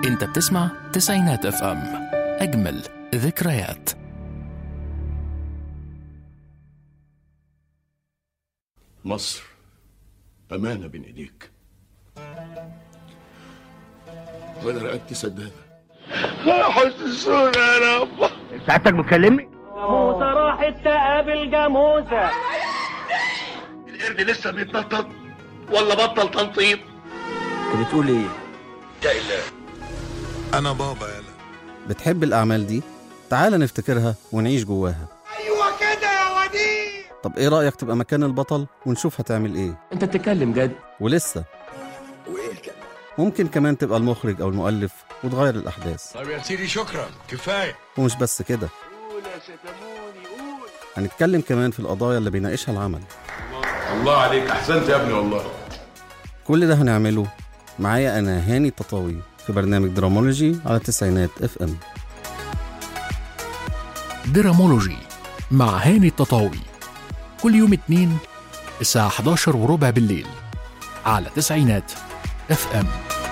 انت بتسمع تسعينات اف ام اجمل ذكريات مصر أمانة بين إيديك وأنا رقبتي سدادة حسسونا يا رب سعادتك بتكلمني؟ موسى راحت تقابل جاموسة القرد لسه بيتنطط ولا بطل تنطيط انت بتقول ايه؟ انا بابا يلا بتحب الأعمال دي؟ تعال نفتكرها ونعيش جواها أيوة كده يا وديع طب إيه رأيك تبقى مكان البطل ونشوف هتعمل إيه؟ انت بتتكلم جد ولسه ممكن كمان تبقى المخرج أو المؤلف وتغير الأحداث طب يا سيدي شكرا كفايه ومش بس كده هنتكلم كمان في القضايا اللي بيناقشها العمل الله عليك أحسنت يا ابني والله كل ده هنعمله معايا أنا هاني التطاوي في برنامج درامولوجي على تسعينات اف ام درامولوجي مع هاني التطاوي كل يوم اتنين الساعة 11 وربع بالليل على تسعينات اف ام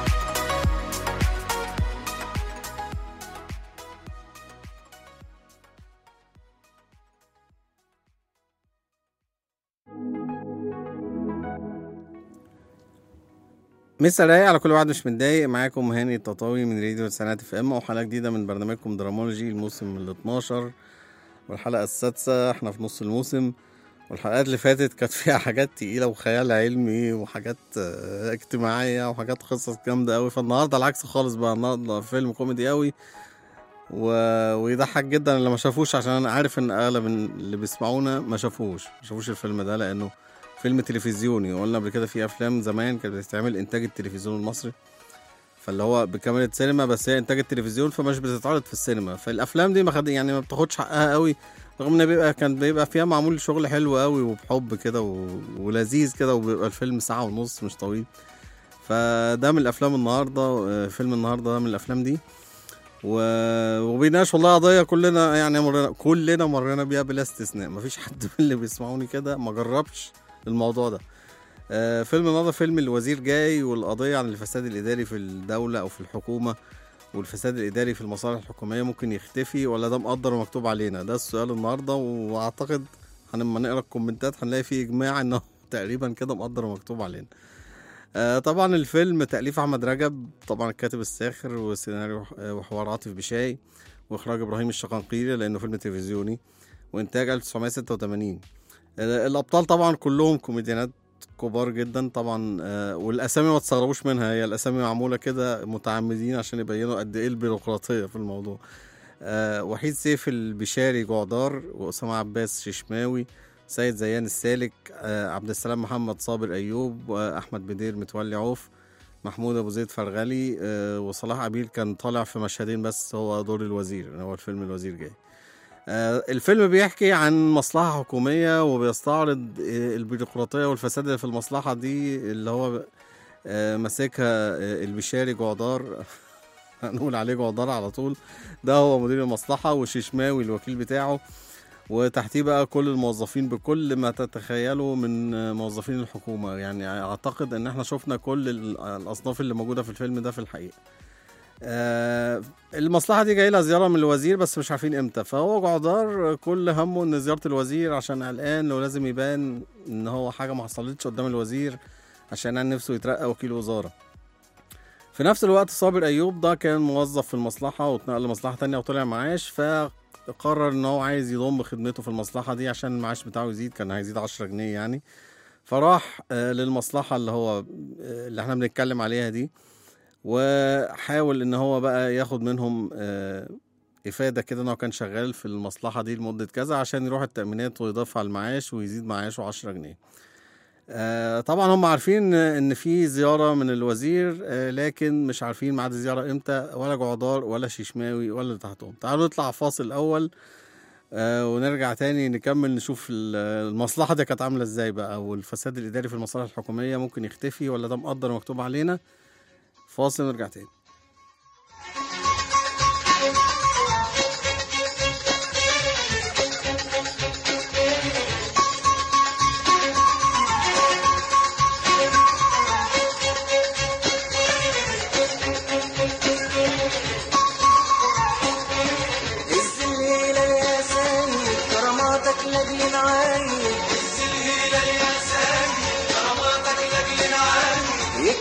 مسا رايق على كل واحد مش متضايق معاكم هاني التطاوي من راديو تسعينات اف ام وحلقه جديده من برنامجكم درامولوجي الموسم ال 12 والحلقه السادسه احنا في نص الموسم والحلقات اللي فاتت كانت فيها حاجات تقيله وخيال علمي وحاجات آه، اجتماعيه وحاجات قصص جامده قوي فالنهارده العكس خالص بقى النهارده فيلم كوميدي قوي و... ويضحك جدا اللي ما شافوش عشان انا عارف ان اغلب اللي بيسمعونا ما شافوش ما شافوش الفيلم ده لانه فيلم تلفزيوني قلنا قبل كده في افلام زمان كانت بتتعمل انتاج التلفزيون المصري فاللي هو بكاميرا سينما بس هي انتاج التلفزيون فمش بتتعرض في السينما فالافلام دي ما خد يعني ما بتاخدش حقها قوي رغم ان بيبقى كان بيبقى فيها معمول شغل حلو قوي وبحب كده و... ولذيذ كده وبيبقى الفيلم ساعة ونص مش طويل فده من الافلام النهارده آه، فيلم النهارده ده من الافلام دي و... وبيناقش والله قضيه كلنا يعني مرنا كلنا مرينا بيها بلا استثناء مفيش حد من اللي بيسمعوني كده ما جربش الموضوع ده آه، فيلم النهارده فيلم الوزير جاي والقضيه عن الفساد الاداري في الدوله او في الحكومه والفساد الاداري في المصالح الحكوميه ممكن يختفي ولا ده مقدر ومكتوب علينا ده السؤال النهارده واعتقد لما نقرا الكومنتات هنلاقي فيه اجماع انه تقريبا كده مقدر ومكتوب علينا آه، طبعا الفيلم تأليف أحمد رجب طبعا الكاتب الساخر وسيناريو آه، وحوار عاطف بشاي وإخراج إبراهيم الشقنقيري لأنه فيلم تلفزيوني وإنتاج 1986 آه، الأبطال طبعا كلهم كوميديانات كبار جدا طبعا آه، والأسامي ما تستغربوش منها هي الأسامي معمولة كده متعمدين عشان يبينوا قد إيه البيروقراطية في الموضوع آه، وحيد سيف البشاري جعدار وأسامة عباس ششماوي سيد زيان السالك آه، عبد السلام محمد صابر ايوب واحمد بدير متولي عوف محمود ابو زيد فرغلي آه، وصلاح عبيد كان طالع في مشهدين بس هو دور الوزير هو الفيلم الوزير جاي آه، الفيلم بيحكي عن مصلحة حكومية وبيستعرض آه، البيروقراطية والفساد اللي في المصلحة دي اللي هو آه، ماسكها آه، البشاري جعدار هنقول عليه جعدار على طول ده هو مدير المصلحة وششماوي الوكيل بتاعه وتحتيه بقى كل الموظفين بكل ما تتخيلوا من موظفين الحكومة يعني أعتقد إن إحنا شفنا كل ال- الأصناف اللي موجودة في الفيلم ده في الحقيقة آه، المصلحة دي جاي لها زيارة من الوزير بس مش عارفين امتى فهو جعدار كل همه ان زيارة الوزير عشان قلقان لو لازم يبان ان هو حاجة ما حصلتش قدام الوزير عشان عن نفسه يترقى وكيل وزارة في نفس الوقت صابر ايوب ده كان موظف في المصلحة واتنقل لمصلحة تانية وطلع معاش فقرر ان هو عايز يضم خدمته في المصلحة دي عشان المعاش بتاعه يزيد كان هيزيد 10 جنيه يعني فراح آه، للمصلحة اللي هو آه، اللي احنا بنتكلم عليها دي وحاول ان هو بقى ياخد منهم آه، افاده كده ان هو كان شغال في المصلحه دي لمده كذا عشان يروح التامينات ويضاف على المعاش ويزيد معاشه 10 جنيه آه، طبعا هم عارفين ان في زياره من الوزير آه، لكن مش عارفين ميعاد الزياره امتى ولا جعدار ولا ششماوي ولا اللي تحتهم تعالوا نطلع فاصل اول آه، ونرجع تاني نكمل نشوف ال- المصلحه دي كانت عامله ازاي بقى والفساد الاداري في المصالح الحكوميه ممكن يختفي ولا ده مقدر ومكتوب علينا فاصل ونرجع تاني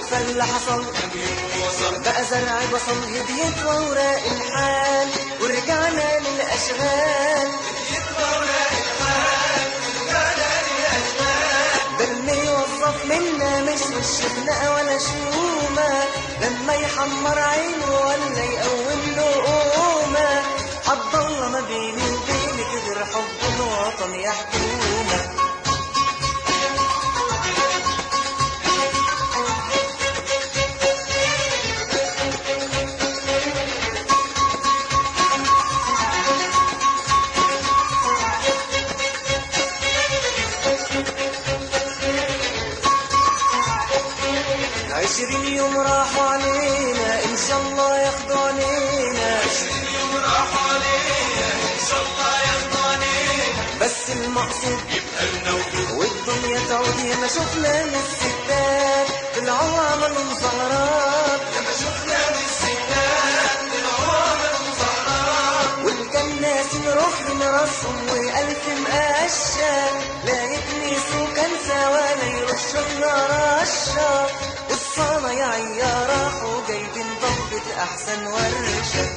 فاللي حصل بقى زرع بصل هديت واوراق الحال ورجعنا للاشغال ده اللي يوظف منا مش وش خناقه ولا شومه لما يحمر عينه ولا يقوم له قومه حد الله ما بيني وبينك غير حب الوطن يا حكومه عشرين يوم راحوا علينا ان شاء الله ياخدوا علينا عشرين يوم راحوا علينا ان شاء الله ياخدوا علينا بس المقصود يبقى لنا والدنيا تعود ياما شفنا من الستات طلعوا عملوا مظاهرات ياما شفنا من الستات طلعوا عملوا مظاهرات والجناس نروح من راسهم والف مقشة لا يتنسوا كنسة ولا يرشوا لنا رشة والصنايعية راحوا جايبين ضبة أحسن ورشة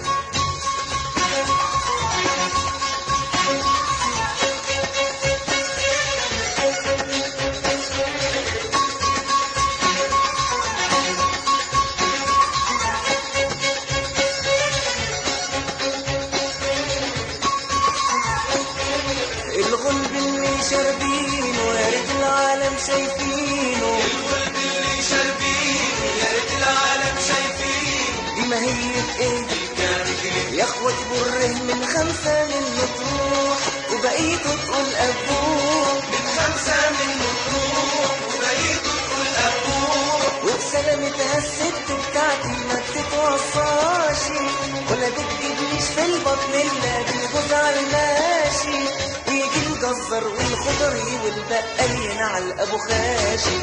الغلب اللي شاربينه يا ريت العالم شايفينه الغلب اللي شاربينه يا ريت العالم شايفينه دي ما هي ايه يا اخواتي بره من خمسة من مطروح وبقيتوا تقول ابوه من خمسة من مطروح وبقيتوا تقول ابوه وبسلامتها الست بتاعتي ما بتتوصاش ولا بتجيبنيش في البطن الا بالجوز على الماشي ويجي الجزر والخضري والبقال ينعل ابو خاشي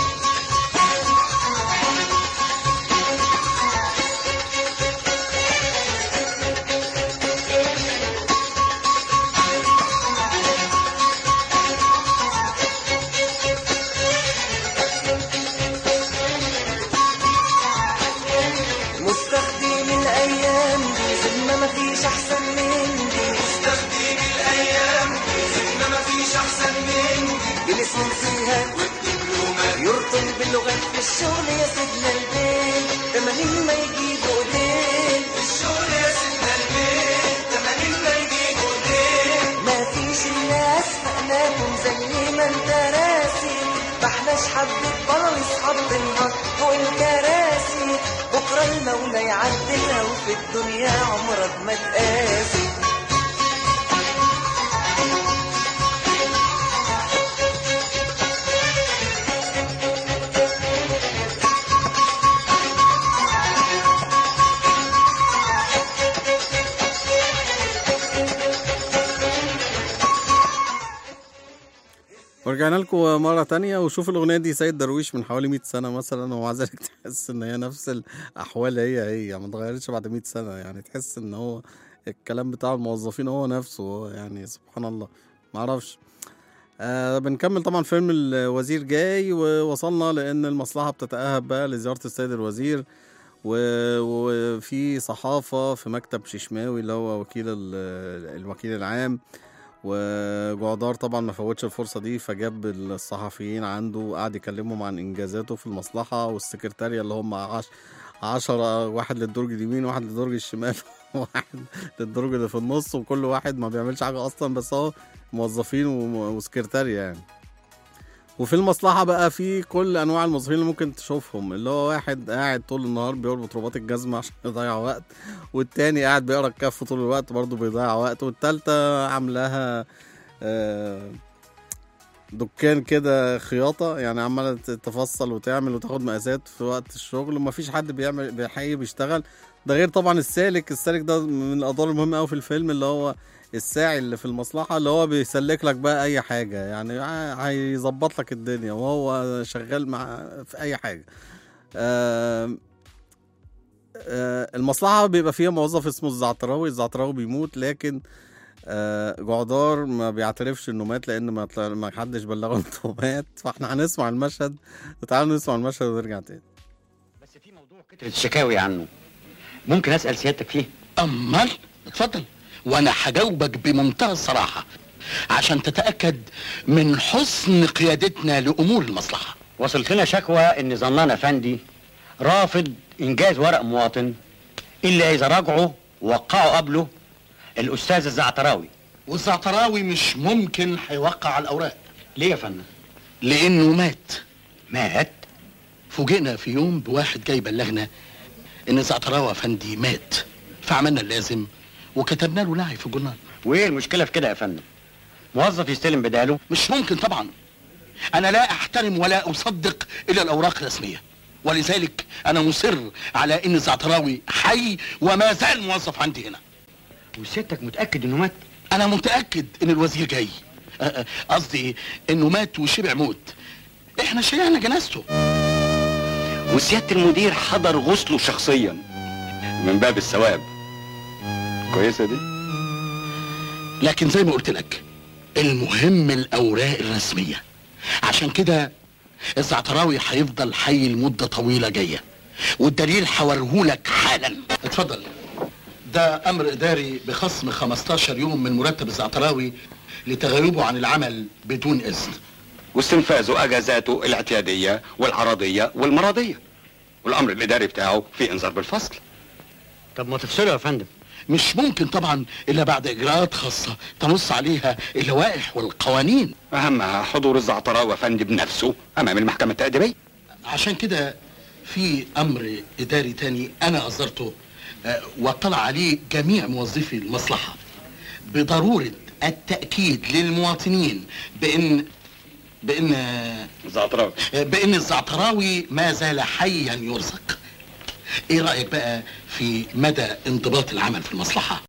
مستخدم الايام دي زي ما مفيش احسن من دي مستخدم الايام دي زي ما مفيش احسن من دي الاسم فيها والدبلومات يرطل باللغات في الشغل يا سيدنا البيت تمانين ما يجيبوا ايدين في الشغل يا سيدنا البيت تمانين ما يجيبوا ايدين ما فيش الناس فقناكم زي ما انت راسي ما احناش حبة بلس حاطينها فوق الكراسي بكرة المولى يعدلها وفي الدنيا عمرك ما تقاسي ورجعنا لكم مرة تانية وشوف الأغنية دي سيد درويش من حوالي 100 سنة مثلا ومع ذلك تحس إن هي نفس الأحوال هي هي ما اتغيرتش بعد 100 سنة يعني تحس إن هو الكلام بتاع الموظفين هو نفسه هو يعني سبحان الله معرفش آه بنكمل طبعا فيلم الوزير جاي ووصلنا لأن المصلحة بتتأهب بقى لزيارة السيد الوزير و- وفي صحافة في مكتب ششماوي اللي هو وكيل ال- الوكيل العام وجعدار طبعا ما فوتش الفرصة دي فجاب الصحفيين عنده وقعد يكلمهم عن إنجازاته في المصلحة والسكرتارية اللي هم عش عشرة واحد للدرج اليمين واحد للدرج الشمال واحد للدرج اللي في النص وكل واحد ما بيعملش حاجة أصلا بس هو موظفين وم- وسكرتارية يعني وفي المصلحة بقى في كل أنواع الموظفين اللي ممكن تشوفهم اللي هو واحد قاعد طول النهار بيربط رباط الجزمة عشان يضيع وقت والتاني قاعد بيقرا الكف طول الوقت برضه بيضيع وقت والتالتة عاملاها آه، دكان كده خياطة يعني عمالة تفصل وتعمل وتاخد مقاسات في وقت الشغل ومفيش حد بيعمل بيحقيقي بيشتغل ده غير طبعا السالك السالك ده من الأدوار المهمة أوي في الفيلم اللي هو الساعي اللي في المصلحة اللي هو بيسلك لك بقى أي حاجة يعني ع- هيظبط لك الدنيا وهو شغال مع في أي حاجة آه آه، المصلحة بيبقى فيها موظف اسمه الزعتراوي الزعتراوي بيموت لكن آه، جعدار ما بيعترفش انه مات لان ما طلع- ما حدش بلغه انه مات فاحنا هنسمع المشهد تعالوا نسمع المشهد ونرجع تاني كترة الشكاوي عنه ممكن اسال سيادتك فيه امال اتفضل وانا هجاوبك بمنتهى الصراحه عشان تتاكد من حسن قيادتنا لامور المصلحه وصلت لنا شكوى ان ظنان افندي رافض انجاز ورق مواطن الا اذا راجعه ووقعوا قبله الاستاذ الزعتراوي والزعتراوي مش ممكن هيوقع على الاوراق ليه يا فندم لانه مات مات فوجئنا في يوم بواحد جاي بلغنا ان زعتراوي افندي مات فعملنا اللازم وكتبنا له نعي في الجورنال وايه المشكله في كده يا فندم موظف يستلم بداله مش ممكن طبعا انا لا احترم ولا اصدق الا الاوراق الرسميه ولذلك انا مصر على ان الزعتراوي حي وما زال موظف عندي هنا وسيادتك متاكد انه مات انا متاكد ان الوزير جاي أ- أ- قصدي انه مات وشبع موت احنا شيعنا جنازته وسياده المدير حضر غسله شخصيا من باب الثواب كويسه دي لكن زي ما قلت لك المهم الاوراق الرسميه عشان كده الزعتراوي هيفضل حي لمده طويله جايه والدليل هوريهولك حالا اتفضل ده امر اداري بخصم 15 يوم من مرتب الزعتراوي لتغيبه عن العمل بدون اذن واستنفاذه اجازاته الاعتياديه والعرضيه والمرضيه والامر الاداري بتاعه في انذار بالفصل طب ما تفصله يا فندم مش ممكن طبعا الا بعد اجراءات خاصه تنص عليها اللوائح والقوانين اهمها حضور الزعتراوي افندي بنفسه امام المحكمه التاديبيه عشان كده في امر اداري تاني انا اصدرته آه، واطلع عليه جميع موظفي المصلحه بضروره التاكيد للمواطنين بان بان الزعتراوي بان الزعتراوي ما زال حيا يرزق ايه رايك بقى في مدى انضباط العمل في المصلحه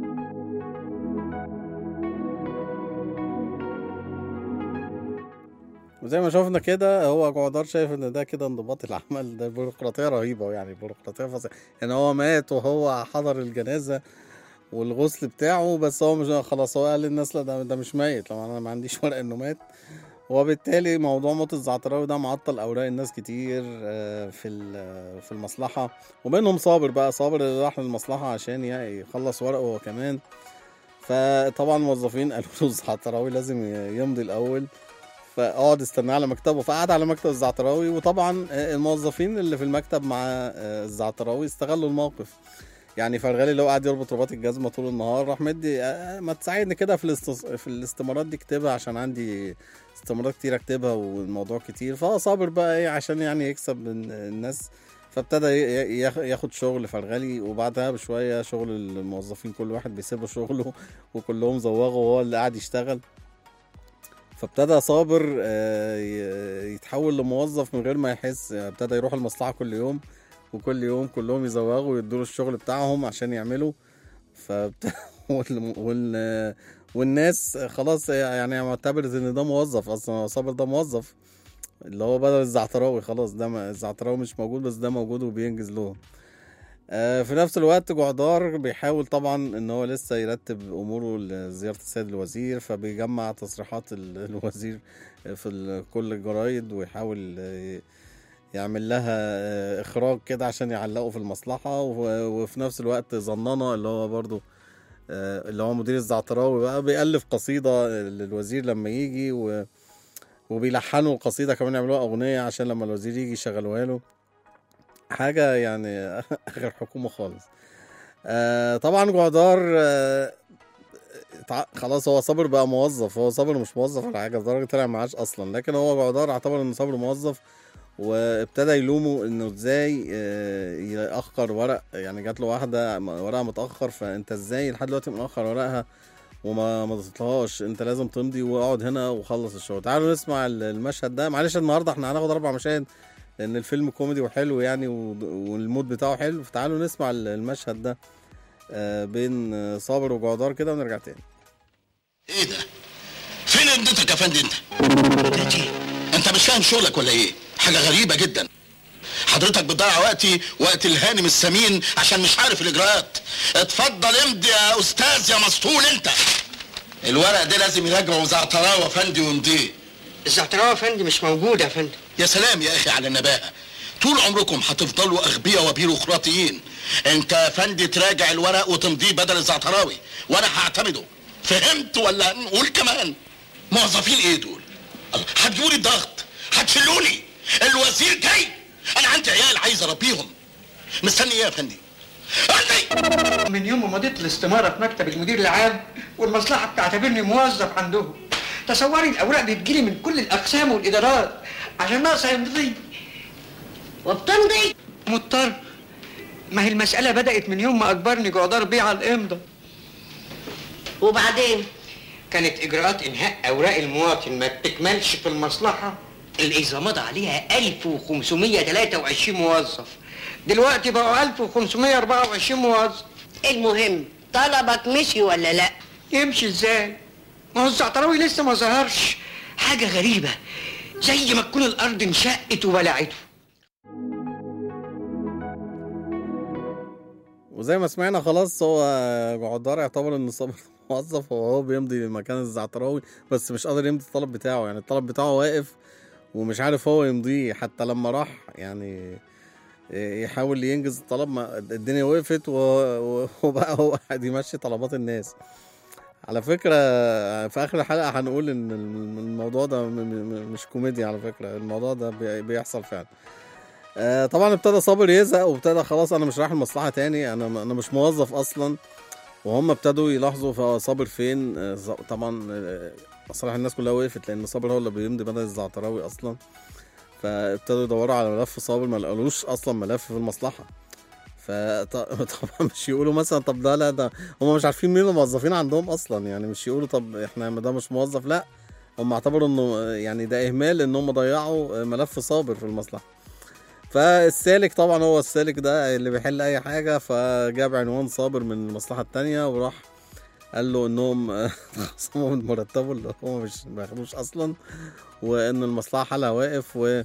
وزي ما شفنا كده هو جعدار شايف ان ده كده انضباط العمل ده بيروقراطيه رهيبه يعني بيروقراطيه فظيعه يعني هو مات وهو حضر الجنازه والغسل بتاعه بس هو مش خلاص هو قال للناس لا ده, ده مش ميت لو انا ما عنديش ورق انه مات وبالتالي موضوع موت الزعتراوي ده معطل اوراق الناس كتير آه، في ال- في المصلحه وبينهم صابر بقى صابر اللي راح للمصلحه عشان ي- يخلص ورقه هو كمان فطبعا الموظفين قالوا له الزعتراوي لازم ي- يمضي الاول فاقعد استناه على مكتبه فقعد على مكتب الزعتراوي وطبعا آه، الموظفين اللي في المكتب مع آه، الزعتراوي استغلوا الموقف يعني فرغالي اللي هو قاعد يربط رباط الجزمه طول النهار راح مدي آه، ما تساعدني كده في الاستس... في الاستمارات دي اكتبها عشان عندي استمارات كتير اكتبها والموضوع كتير فهو صابر بقى ايه عشان يعني يكسب من الناس فابتدى ي- ياخ- ياخد شغل فرغلي وبعدها بشويه شغل الموظفين كل واحد بيسيبوا شغله وكلهم زوغوا وهو اللي قاعد يشتغل فابتدى صابر آه، ي- يتحول لموظف من غير ما يحس ابتدى يروح المصلحة كل يوم وكل يوم كلهم يزوغوا ويدوا الشغل بتاعهم عشان يعملوا فبت... وال... وال... والناس خلاص يعني اعتبرت ان ده موظف اصلا هو صابر ده موظف اللي هو بدل الزعتراوي خلاص ده ما- الزعتراوي مش موجود بس ده موجود وبينجز لهم آه، في نفس الوقت جعدار بيحاول طبعا ان هو لسه يرتب اموره لزياره السيد الوزير فبيجمع تصريحات ال- الوزير في ال- كل الجرايد ويحاول آه، يعمل لها آه، اخراج كده عشان يعلقه في المصلحه و- وفي نفس الوقت ظنانه اللي هو برضو آه، اللي هو مدير الزعتراوي بقى بيألف قصيده للوزير لما يجي و وبيلحنوا القصيده كمان يعملوها اغنيه عشان لما الوزير يجي يشغلوها له حاجه يعني اخر حكومه خالص آه طبعا جعدار آه تع- خلاص هو صابر بقى موظف هو صابر مش موظف ولا حاجه لدرجه طلع معاش اصلا لكن هو جعدار اعتبر ان صابر موظف وابتدى يلومه انه ازاي آه، ياخر ورق يعني جات له واحده م- ورقها متاخر فانت ازاي لحد دلوقتي مأخر ورقها وما مضيتلهاش انت لازم تمضي واقعد هنا وخلص الشغل تعالوا نسمع ال- المشهد ده معلش النهارده احنا هناخد اربع مشاهد لان الفيلم كوميدي وحلو يعني و- والمود بتاعه حلو فتعالوا نسمع ال- المشهد ده آه، بين آه، صابر وجعدار كده ونرجع تاني ايه ده فين اديتك يا فندم انت انت مش فاهم شغلك ولا ايه حاجه غريبه جدا حضرتك بتضيع وقتي وقت الهانم السمين عشان مش عارف الاجراءات اتفضل امضي يا استاذ يا مسطول انت الورق ده لازم يراجعه زعتراوي فندي ويمضيه الزعتراوي يا فندم مش موجود يا فندم يا سلام يا اخي على النباهه طول عمركم هتفضلوا اغبياء وبيروقراطيين انت يا فندي تراجع الورق وتمضيه بدل الزعتراوي وانا هعتمده فهمت ولا نقول كمان موظفين ايه دول الله، هتجيبولي الضغط هتشلوني الوزير جاي انا عندي عيال عايز اربيهم مستني ايه يا فندي من يوم ما مضيت الاستمارة في مكتب المدير العام والمصلحة بتعتبرني موظف عندهم تصوري الأوراق بتجيلي من كل الأقسام والإدارات عشان ناقص يمضي وبتمضي مضطر ما هي المسألة بدأت من يوم ما أجبرني جعدار بيه على الإمضة وبعدين كانت إجراءات إنهاء أوراق المواطن ما بتكملش في المصلحة اللي إذا مضى عليها 1523 موظف دلوقتي بقوا 1524 موظف المهم طلبك مشي ولا لا؟ يمشي ازاي؟ ما هو الزعتراوي لسه ما ظهرش حاجة غريبة زي ما تكون الأرض انشقت وبلعته وزي ما سمعنا خلاص هو جعدار يعتبر انه صابر موظف وهو بيمضي مكان الزعتراوي بس مش قادر يمضي الطلب بتاعه يعني الطلب بتاعه واقف ومش عارف هو يمضيه حتى لما راح يعني يحاول ينجز الطلب ما الدنيا وقفت و- و- وبقى هو قاعد يمشي طلبات الناس على فكرة في آخر الحلقة هنقول إن الموضوع ده م- م- مش كوميديا على فكرة الموضوع ده بي- بيحصل فعلا آه، طبعا ابتدى صابر يزهق وابتدى خلاص انا مش رايح المصلحه تاني انا انا مش موظف اصلا وهم ابتدوا يلاحظوا فصابر فين آه، ز- طبعا آه، مصالح الناس كلها وقفت لان صابر هو اللي بيمضي بدل الزعتراوي اصلا فابتدوا يدوروا على ملف صابر ما لقالوش اصلا ملف في المصلحه فطبعا مش يقولوا مثلا طب ده لا ده هم مش عارفين مين الموظفين عندهم اصلا يعني مش يقولوا طب احنا ده مش موظف لا هم اعتبروا انه آه، يعني ده اهمال ان هم ضيعوا آه، ملف صابر في المصلحه فالسالك طبعا هو السالك ده اللي بيحل اي حاجه فجاب عنوان صابر من المصلحه التانية وراح قال له انهم خصموا من مرتبه اللي هو مش ما ياخدوش اصلا وان المصلحه حالها واقف و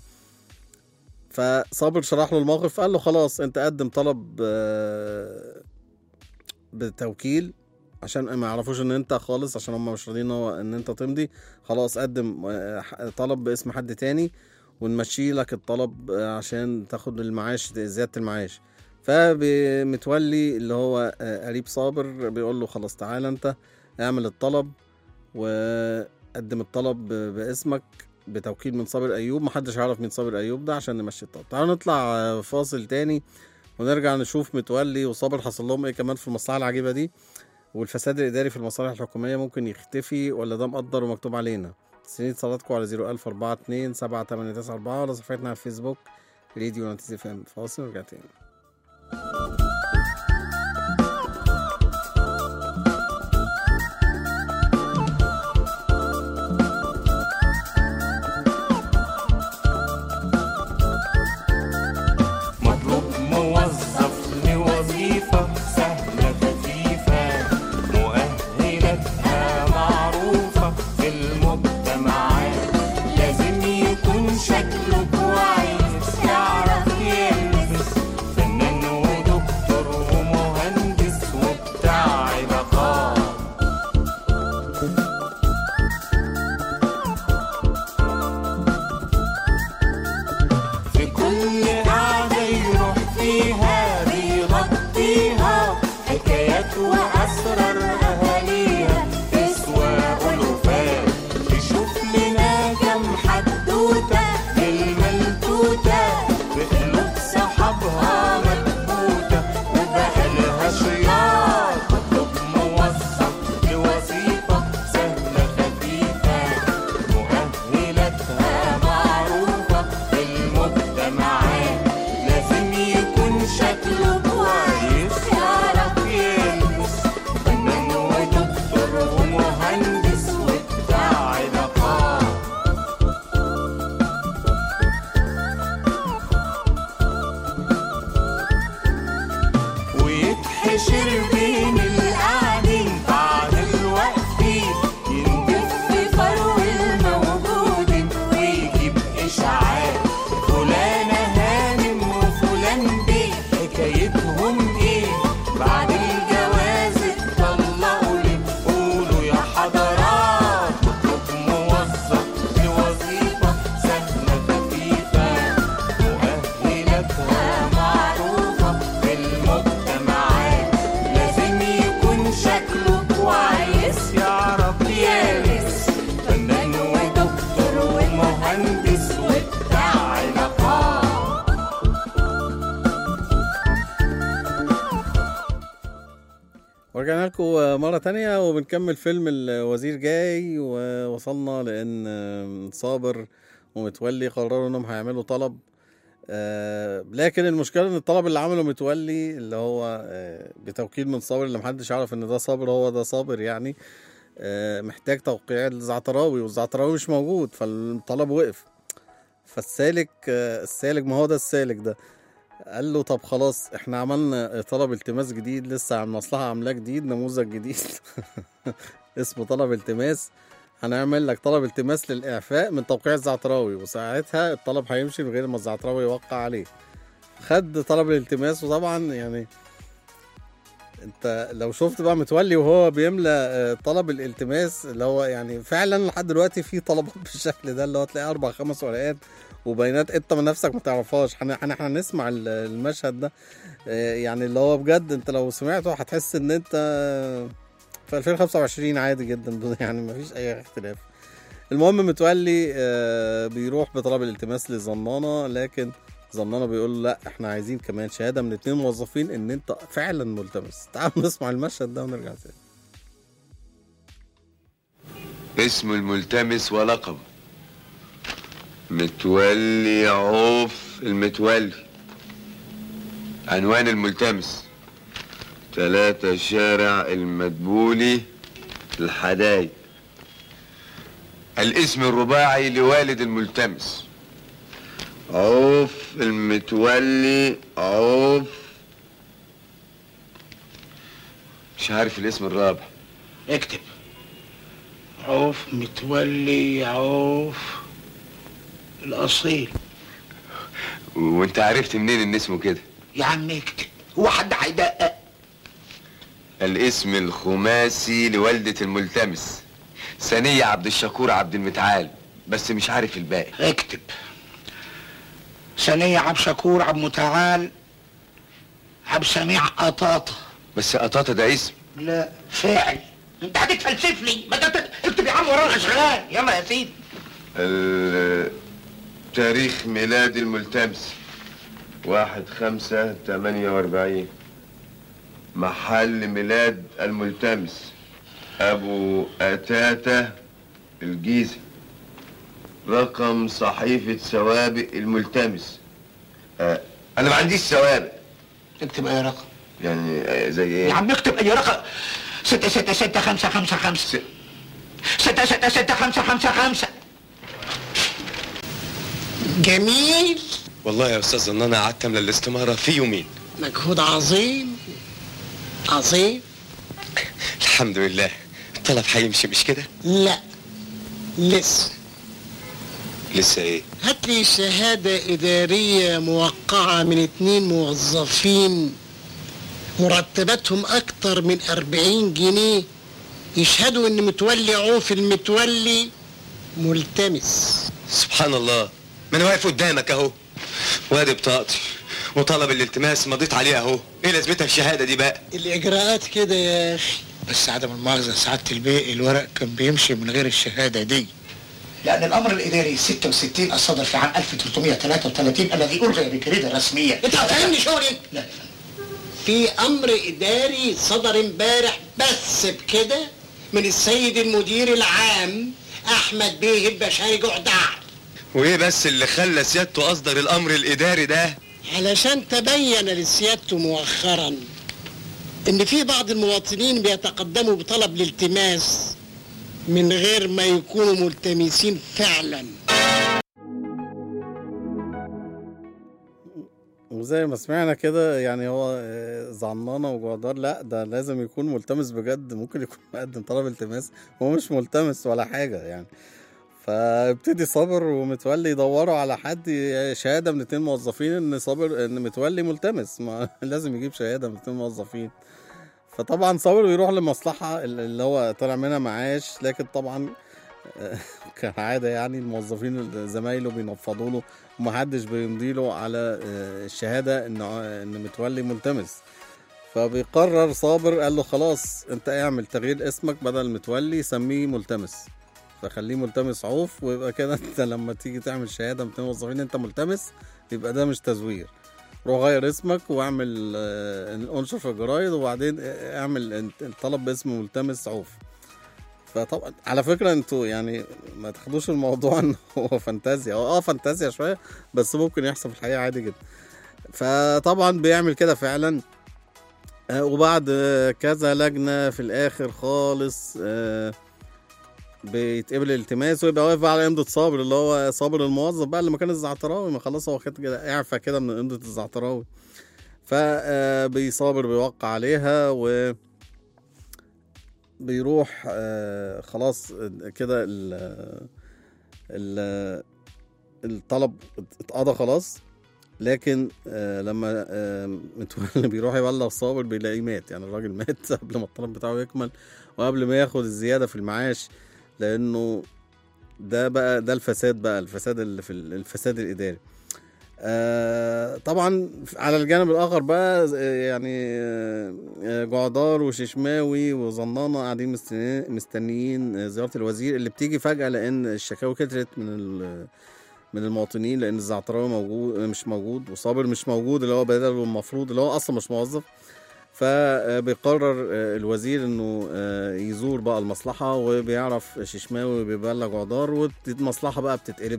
فصابر شرح له الموقف قال له خلاص انت قدم طلب آه، بتوكيل عشان ما يعرفوش ان انت خالص عشان هم مش راضيين هو ان انت تمضي خلاص قدم آه، طلب باسم حد تاني ونمشي لك الطلب آه، عشان تاخد المعاش زيادة المعاش فمتولي اللي هو آه، قريب صابر بيقول له خلاص تعالى انت اعمل الطلب وقدم الطلب ب- باسمك بتوكيل من صابر ايوب محدش يعرف مين صابر ايوب ده عشان نمشي الطلب تعالوا نطلع آه، فاصل تاني ونرجع نشوف متولي وصابر حصل لهم ايه كمان في المصلحه العجيبه دي والفساد الاداري في المصالح الحكوميه ممكن يختفي ولا ده مقدر ومكتوب علينا سنين اتصالاتكم على 01042 7894 ولا صفحتنا على الفيسبوك راديو نتيجة اف ام فاصل ورجع تاني مطلوب موظف لوظيفة سهلة خفيفة مؤهلاتها معروفة في المجتمعات لازم يكون شكله كويس يعرف يلبس فنان ودور ورجعنا لكم مرة تانية وبنكمل فيلم الوزير جاي ووصلنا لأن صابر ومتولي قرروا إنهم هيعملوا طلب آه، لكن المشكلة إن الطلب اللي عمله متولي اللي هو آه، بتوكيل من صابر اللي محدش يعرف إن ده صابر هو ده صابر يعني آه، محتاج توقيع الزعتراوي والزعتراوي مش موجود فالطلب وقف فالسالك آه، السالك ما هو ده السالك ده قال له طب خلاص احنا عملنا طلب التماس جديد لسه عم مصلحة عاملاه جديد نموذج جديد اسمه طلب التماس هنعمل لك طلب التماس للإعفاء من توقيع الزعتراوي وساعتها الطلب هيمشي من غير ما الزعتراوي يوقع عليه خد طلب الالتماس وطبعا يعني انت لو شفت بقى متولي وهو بيملى آه، طلب الالتماس اللي هو يعني فعلا لحد دلوقتي في طلبات بالشكل ده اللي هو تلاقي اربع خمس ورقات وبيانات انت من نفسك ما تعرفهاش هن- هن- احنا هنسمع ال- المشهد ده آه، يعني اللي هو بجد انت لو سمعته هتحس ان انت في 2025 عادي جدا يعني ما فيش اي اختلاف المهم متولي آه، بيروح بطلب الالتماس لزنانه لكن زنانه بيقول له لا احنا عايزين كمان شهاده من اتنين موظفين ان انت فعلا ملتمس تعالوا نسمع المشهد ده ونرجع تاني اسم الملتمس ولقبه متولي عوف المتولي عنوان الملتمس تلاتة شارع المدبولي الحدايد الاسم الرباعي لوالد الملتمس عوف المتولي عوف مش عارف الاسم الرابع اكتب عوف متولي عوف الاصيل وانت عرفت منين ان اسمه كده يا عم اكتب هو حد هيدقق الاسم الخماسي لوالدة الملتمس ثانية عبد الشكور عبد المتعال بس مش عارف الباقي اكتب ثانية عبد شكور عبد متعال عبد سميع قطاطة بس قطاطة ده اسم لا فاعل انت هتتفلسف لي ما تكتب اكتب يا عم ورانا شغال يلا يا سيدي ال- تاريخ ميلاد الملتمس واحد خمسة تمانية واربعين محل ميلاد الملتمس أبو أتاتة الجيزة رقم صحيفة سوابق الملتمس آه أنا ما عنديش سوابق اكتب اي رقم يعني آه، زي إيه؟ يا عم اكتب اي رقم ستة ستة ستة خمسة خمسة خمسة ستة ستة ستة خمسة خمسة خمسة جميل والله يا استاذ ان انا قعدت املى الاستماره في يومين مجهود عظيم عظيم الحمد لله الطلب هيمشي مش كده لا لسه لسه ايه هات لي شهادة إدارية موقعة من اتنين موظفين مرتباتهم أكتر من أربعين جنيه يشهدوا إن متولي عوف المتولي ملتمس سبحان الله ما انا واقف قدامك اهو وادي بطاقتي وطلب الالتماس مضيت عليه اهو ايه لازمتها الشهاده دي بقى الإجراءات كده يا أخي بس عدم المؤاخذة سعادة الباقي الورق كان بيمشي من غير الشهادة دي لأن الأمر الإداري 66 الصدر في عام 1333 الذي ألغي بكريدة رسمية أنت هتفهمني شغلي؟ لا في أمر إداري صدر امبارح بس بكده من السيد المدير العام أحمد بيه البشاري جعدع وايه بس اللي خلى سيادته اصدر الامر الاداري ده علشان تبين لسيادته مؤخرا ان في بعض المواطنين بيتقدموا بطلب الالتماس من غير ما يكونوا ملتمسين فعلا وزي ما سمعنا كده يعني هو آه، زعنانة وجعدار لا ده لازم يكون ملتمس بجد ممكن يكون مقدم طلب التماس هو مش ملتمس ولا حاجة يعني فابتدي صابر ومتولي يدوروا على حد ي- شهادة من اتنين موظفين ان صابر ان متولي ملتمس ما لازم يجيب شهادة من اتنين موظفين فطبعا صابر بيروح لمصلحة اللي هو طلع منها معاش لكن طبعا آه، كالعادة يعني الموظفين زمايله بينفضوا له ومحدش بيمضي له على آه، الشهادة ان ان متولي ملتمس فبيقرر صابر قال له خلاص انت اعمل تغيير اسمك بدل متولي سميه ملتمس فخليه ملتمس عوف ويبقى كده انت لما تيجي تعمل شهاده 200 موظفين انت ملتمس يبقى ده مش تزوير روح غير اسمك واعمل آه، انشر في الجرايد وبعدين اعمل الطلب باسم ملتمس عوف فطبعا على فكره انتوا يعني ما تاخدوش الموضوع ان هو فانتازيا هو اه فانتازيا شويه بس ممكن يحصل في الحقيقه عادي جدا فطبعا بيعمل كده فعلا آه، وبعد آه، كذا لجنه في الاخر خالص آه، بيتقبل الالتماس ويبقى واقف بقى على امضه صابر اللي هو صابر الموظف بقى اللي مكان الزعتراوي ما خلاص هو خد كده اعفى كده من امضه الزعتراوي فبيصابر بيوقع عليها و بيروح آه، خلاص كده ال- ال- الطلب اتقضى خلاص لكن آه، لما آه، متولي بيروح يبلغ صابر بيلاقيه مات يعني الراجل مات قبل ما الطلب بتاعه يكمل وقبل ما ياخد الزياده في المعاش لانه ده بقى ده الفساد بقى الفساد اللي في ال- الفساد الاداري آه طبعا على الجانب الاخر بقى آه، يعني آه، آه، جعدار وششماوي وظنانه قاعدين مستنيين مستنيين آه، زياره الوزير اللي بتيجي فجاه لان الشكاوي كترت من ال- من المواطنين لان الزعتراوي موجود مش موجود وصابر مش موجود اللي هو بدل المفروض اللي هو اصلا مش موظف فبيقرر آه، الوزير انه آه، يزور بقى المصلحه وبيعرف ششماوي بيبلغ جعدار والمصلحه بقى بتتقلب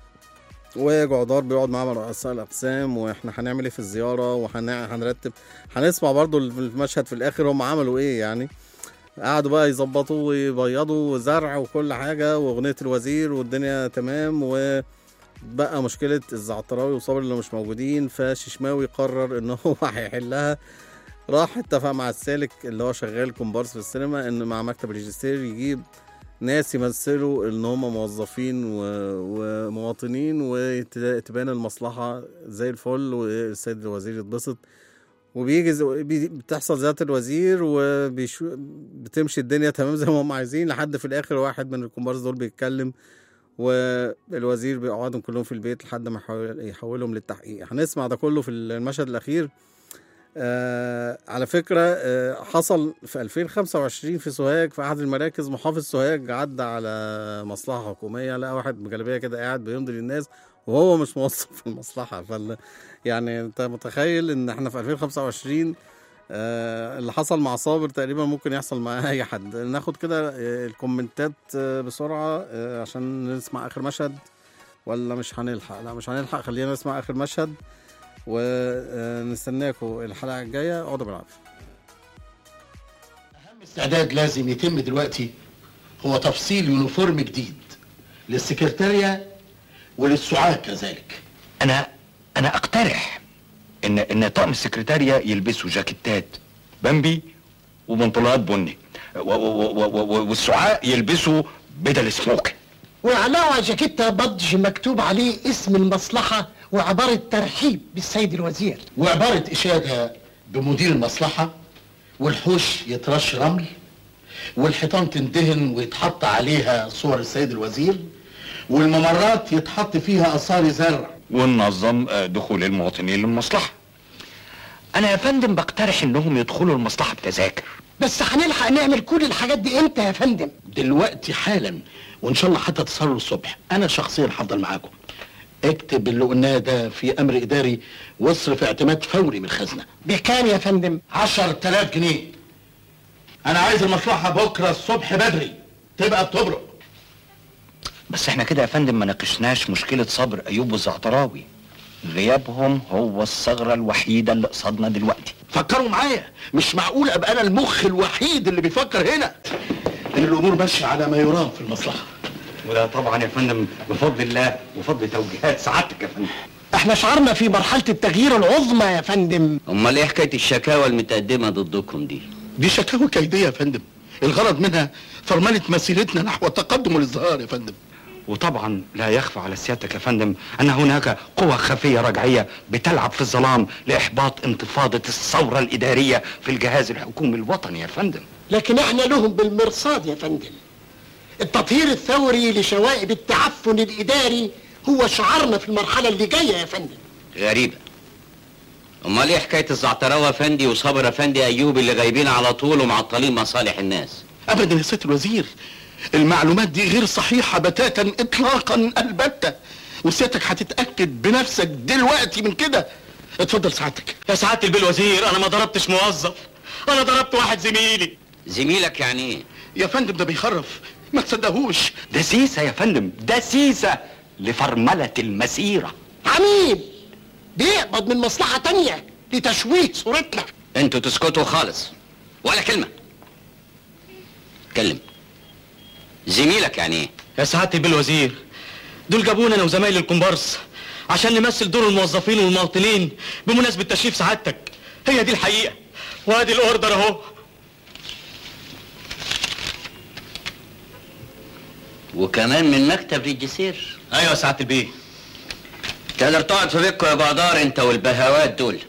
وجعدار بيقعد معاه مع رؤساء الاقسام واحنا هنعمل ايه في الزياره وهنرتب هنسمع برضو المشهد في الاخر هم عملوا ايه يعني قعدوا بقى يظبطوا ويبيضوا زرع وكل حاجه واغنيه الوزير والدنيا تمام وبقى مشكله الزعتراوي وصابر اللي مش موجودين فششماوي قرر ان هو هيحلها راح اتفق مع السالك اللي هو شغال كومبارس في السينما ان مع مكتب الريجستير يجيب ناس يمثلوا ان هم موظفين و- ومواطنين وتبان المصلحه زي الفل والسيد الوزير يتبسط وبيجي ز- بي- بتحصل زياره الوزير وبتمشي الدنيا تمام زي ما هم عايزين لحد في الاخر واحد من الكومبارس دول بيتكلم والوزير بيقعدهم كلهم في البيت لحد ما يحول- يحولهم للتحقيق هنسمع ده كله في المشهد الاخير آه على فكرة آه حصل في 2025 في سوهاج في أحد المراكز محافظ سوهاج عدى على مصلحة حكومية لقى واحد بجلابية كده قاعد بيمضي للناس وهو مش موظف في المصلحة فال يعني أنت متخيل إن إحنا في 2025 آه اللي حصل مع صابر تقريبا ممكن يحصل مع أي حد ناخد كده آه الكومنتات آه بسرعة آه عشان نسمع آخر مشهد ولا مش هنلحق لا مش هنلحق خلينا نسمع آخر مشهد ونستناكم الحلقه الجايه اقعدوا بالعافيه استعداد لازم يتم دلوقتي هو تفصيل يونيفورم جديد للسكرتارية وللسعاة كذلك انا انا اقترح ان ان طقم السكرتارية يلبسوا جاكيتات بامبي وبنطلونات بني و- و- و- و- و- والسعاء يلبسوا بدل سموك وعلاه على جاكيتة بادج مكتوب عليه اسم المصلحة وعبارة ترحيب بالسيد الوزير وعبارة إشادة بمدير المصلحة والحوش يترش رمل والحيطان تندهن ويتحط عليها صور السيد الوزير والممرات يتحط فيها آثار زرع وننظم آه، دخول المواطنين للمصلحة انا يا فندم بقترح انهم يدخلوا المصلحة بتذاكر بس هنلحق نعمل كل الحاجات دي امتى يا فندم دلوقتي حالا وإن شاء الله حتى تصلوا الصبح أنا شخصيا هفضل معاكم اكتب اللي قلناه ده في أمر إداري واصرف اعتماد فوري من الخزنة بكام يا فندم عشر تلاف جنيه أنا عايز المصلحة بكرة الصبح بدري تبقى بتبرق بس احنا كده يا فندم ما ناقشناش مشكلة صبر ايوب والزعتراوي غيابهم هو الثغرة الوحيدة اللي قصادنا دلوقتي فكروا معايا مش معقول ابقى انا المخ الوحيد اللي بيفكر هنا ان الامور ماشيه على ما يرام في المصلحه وده طبعا يا فندم بفضل الله وفضل توجيهات سعادتك يا فندم احنا شعرنا في مرحلة التغيير العظمى يا فندم امال ايه حكايه الشكاوى المتقدمه ضدكم دي دي شكاوى كيديه يا فندم الغرض منها فرمله مسيرتنا نحو التقدم والازدهار يا فندم وطبعا لا يخفى على سيادتك يا فندم ان هناك قوى خفيه رجعيه بتلعب في الظلام لاحباط انتفاضه الثوره الاداريه في الجهاز الحكومي الوطني يا فندم لكن احنا لهم بالمرصاد يا فندم التطهير الثوري لشوائب التعفن الاداري هو شعارنا في المرحلة اللي جاية يا فندم غريبه امال ايه حكايه الزعتراوه افندي وصابر افندي ايوب اللي غايبين على طول ومعطلين مصالح الناس ابدا يا سياده الوزير المعلومات دي غير صحيحه بتاتا اطلاقا البته وسيادتك هتتاكد بنفسك دلوقتي من كده اتفضل سعادتك يا سعاده البيه الوزير انا ما ضربتش موظف انا ضربت واحد زميلي زميلك يعني ايه يا فندم ده بيخرف ما تصدقهوش ده سيسة يا فندم ده سيسة لفرملة المسيرة عميل بيقبض من مصلحة تانية لتشويه صورتنا انتوا تسكتوا خالص ولا كلمه اتكلم زميلك يعني ايه يا سعاده البيه الوزير دول جابونا انا وزمايلي الكومبارس عشان نمثل دور الموظفين والمواطنين بمناسبه تشريف سعادتك هي دي الحقيقه وادي الاوردر اهو وكمان من مكتب ريجيسير ايوه يا سعاده البيه تقدر تقعد في بيتكم يا جعدار انت والبهوات دول